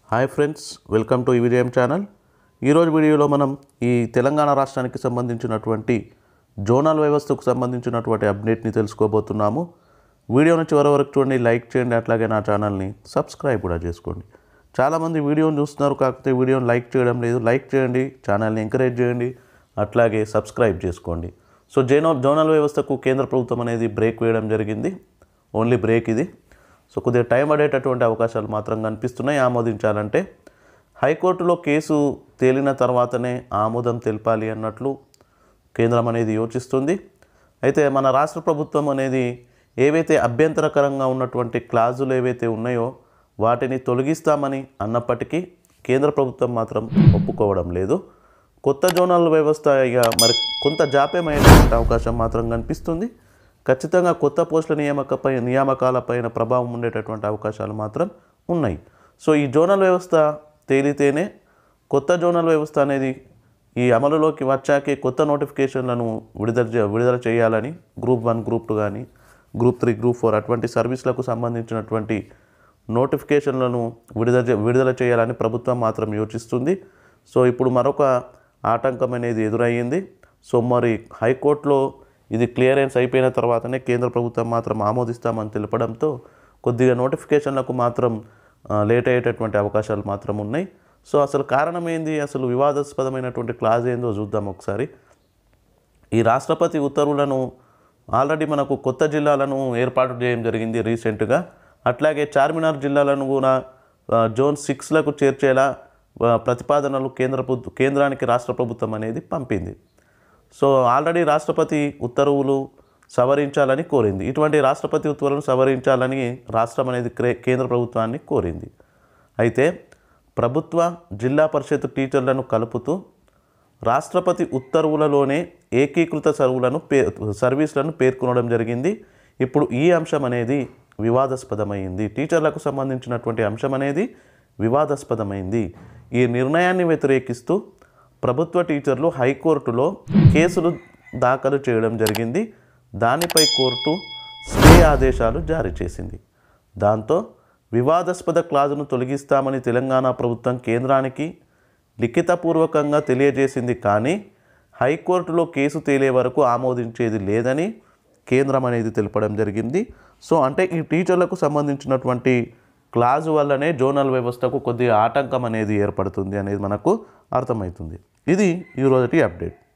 hi friends welcome to Vijayam channel ఈరోజు వీడియోలో మనం ఈ తెలంగాణ రాష్ట్రానికి సంబంధించినటువంటి జోనల్ వ్యవస్థకు సంబంధించినటువంటి అప్డేట్ని తెలుసుకోబోతున్నాము వీడియోని చివరి వరకు చూడండి లైక్ చేయండి అట్లాగే నా ఛానల్ని సబ్స్క్రైబ్ కూడా చేసుకోండి చాలామంది వీడియోని చూస్తున్నారు కాకపోతే వీడియోని లైక్ చేయడం లేదు లైక్ చేయండి ఛానల్ని ఎంకరేజ్ చేయండి అట్లాగే సబ్స్క్రైబ్ చేసుకోండి సో జోనల్ జోనల్ వ్యవస్థకు కేంద్ర ప్రభుత్వం అనేది బ్రేక్ వేయడం జరిగింది ఓన్లీ బ్రేక్ ఇది సో కొద్దిగా టైం పడేటటువంటి అవకాశాలు మాత్రం కనిపిస్తున్నాయి ఆమోదించాలంటే హైకోర్టులో కేసు తేలిన తర్వాతనే ఆమోదం తెలపాలి అన్నట్లు కేంద్రం అనేది యోచిస్తుంది అయితే మన రాష్ట్ర ప్రభుత్వం అనేది ఏవైతే అభ్యంతరకరంగా ఉన్నటువంటి క్లాజులు ఏవైతే ఉన్నాయో వాటిని తొలగిస్తామని అన్నప్పటికీ కేంద్ర ప్రభుత్వం మాత్రం ఒప్పుకోవడం లేదు కొత్త జోనల్ వ్యవస్థ ఇక మరి కొంత జాప్యమయ్యేటువంటి అవకాశం మాత్రం కనిపిస్తుంది ఖచ్చితంగా కొత్త పోస్టుల నియామకపై నియామకాలపైన ప్రభావం ఉండేటటువంటి అవకాశాలు మాత్రం ఉన్నాయి సో ఈ జోనల్ వ్యవస్థ తేలితేనే కొత్త జోనల్ వ్యవస్థ అనేది ఈ అమలులోకి వచ్చాకే కొత్త నోటిఫికేషన్లను విడుదల చే- విడుదల చేయాలని గ్రూప్ వన్ గ్రూప్ టూ కానీ గ్రూప్ త్రీ గ్రూప్ ఫోర్ అటువంటి సర్వీసులకు సంబంధించినటువంటి నోటిఫికేషన్లను విడుదల చే- విడుదల చేయాలని ప్రభుత్వం మాత్రం యోచిస్తుంది సో ఇప్పుడు మరొక ఆటంకం అనేది ఎదురయ్యింది సో మరి హైకోర్టులో ఇది క్లియరెన్స్ అయిపోయిన తర్వాతనే కేంద్ర ప్రభుత్వం మాత్రం ఆమోదిస్తామని తెలపడంతో కొద్దిగా నోటిఫికేషన్లకు మాత్రం ఆ, లేట్ అయ్యేటటువంటి అవకాశాలు మాత్రం ఉన్నాయి సో అసలు కారణం ఏంది అసలు వివాదాస్పదమైనటువంటి క్లాజ్ ఏందో చూద్దాం ఒకసారి ఈ రాష్ట్రపతి ఉత్తర్వులను ఆల్రెడీ మనకు కొత్త జిల్లాలను ఏర్పాటు చేయడం జరిగింది రీసెంట్గా అట్లాగే చార్మినార్ జిల్లాలను కూడా ఆ, జోన్ సిక్స్లకు చేర్చేలా ఆ, ప్రతిపాదనలు కేంద్ర ప్రభు- కేంద్రానికి రాష్ట్ర ప్రభుత్వం అనేది పంపింది సో ఆల్రెడీ రాష్ట్రపతి ఉత్తర్వులు సవరించాలని కోరింది ఇటువంటి రాష్ట్రపతి ఉత్తర్వులను సవరించాలని రాష్ట్రం అనేది క్రే- కేంద్ర ప్రభుత్వాన్ని కోరింది అయితే ప్రభుత్వ జిల్లా పరిషత్ టీచర్లను కలుపుతూ రాష్ట్రపతి ఉత్తర్వులలోనే ఏకీకృత సర్వులను పే సర్వీసులను పేర్కొనడం జరిగింది ఇప్పుడు ఈ అంశం అనేది వివాదాస్పదమైంది టీచర్లకు సంబంధించినటువంటి అంశం అనేది వివాదాస్పదమైంది ఈ నిర్ణయాన్ని వ్యతిరేకిస్తూ ప్రభుత్వ టీచర్లు హైకోర్టులో కేసులు దాఖలు చేయడం జరిగింది దానిపై కోర్టు స్టే ఆదేశాలు జారీ చేసింది దాంతో వివాదాస్పద క్లాజును తొలగిస్తామని తెలంగాణ ప్రభుత్వం కేంద్రానికి లిఖితపూర్వకంగా తెలియజేసింది కానీ హైకోర్టులో కేసు తేలే వరకు ఆమోదించేది లేదని కేంద్రం అనేది తెలపడం జరిగింది సో అంటే ఈ టీచర్లకు సంబంధించినటువంటి క్లాజు వల్లనే జోనల్ వ్యవస్థకు కొద్దిగా ఆటంకం అనేది ఏర్పడుతుంది అనేది మనకు అర్థమవుతుంది ఇది ఈరోజుటి అప్డేట్